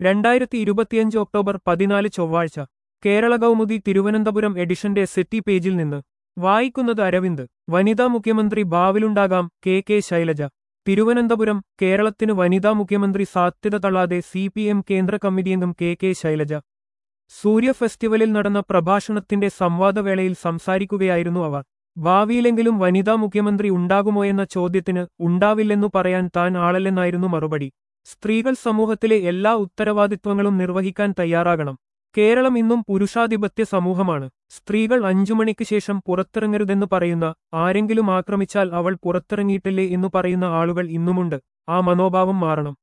രണ്ടായിരത്തി ഇരുപത്തിയഞ്ച് ഒക്ടോബർ പതിനാല് ചൊവ്വാഴ്ച കേരള കൗമുദി തിരുവനന്തപുരം എഡിഷന്റെ സെറ്റി പേജിൽ നിന്ന് വായിക്കുന്നത് അരവിന്ദ് വനിതാ മുഖ്യമന്ത്രി ഭാവിലുണ്ടാകാം കെ കെ ശൈലജ തിരുവനന്തപുരം കേരളത്തിന് വനിതാ മുഖ്യമന്ത്രി സാധ്യത തള്ളാതെ സി പി എം കേന്ദ്ര കമ്മിറ്റിയംഗം കെ കെ ശൈലജ സൂര്യ ഫെസ്റ്റിവലിൽ നടന്ന പ്രഭാഷണത്തിന്റെ സംവാദവേളയിൽ സംസാരിക്കുകയായിരുന്നു അവർ ഭാവിയിലെങ്കിലും വനിതാ മുഖ്യമന്ത്രി ഉണ്ടാകുമോയെന്ന ചോദ്യത്തിന് ഉണ്ടാവില്ലെന്നു പറയാൻ താൻ ആളല്ലെന്നായിരുന്നു മറുപടി സ്ത്രീകൾ സമൂഹത്തിലെ എല്ലാ ഉത്തരവാദിത്വങ്ങളും നിർവഹിക്കാൻ തയ്യാറാകണം കേരളം ഇന്നും പുരുഷാധിപത്യ സമൂഹമാണ് സ്ത്രീകൾ അഞ്ചു മണിക്ക് ശേഷം പുറത്തിറങ്ങരുതെന്ന് പറയുന്ന ആരെങ്കിലും ആക്രമിച്ചാൽ അവൾ പുറത്തിറങ്ങിയിട്ടില്ലേ എന്നു പറയുന്ന ആളുകൾ ഇന്നുമുണ്ട് ആ മനോഭാവം മാറണം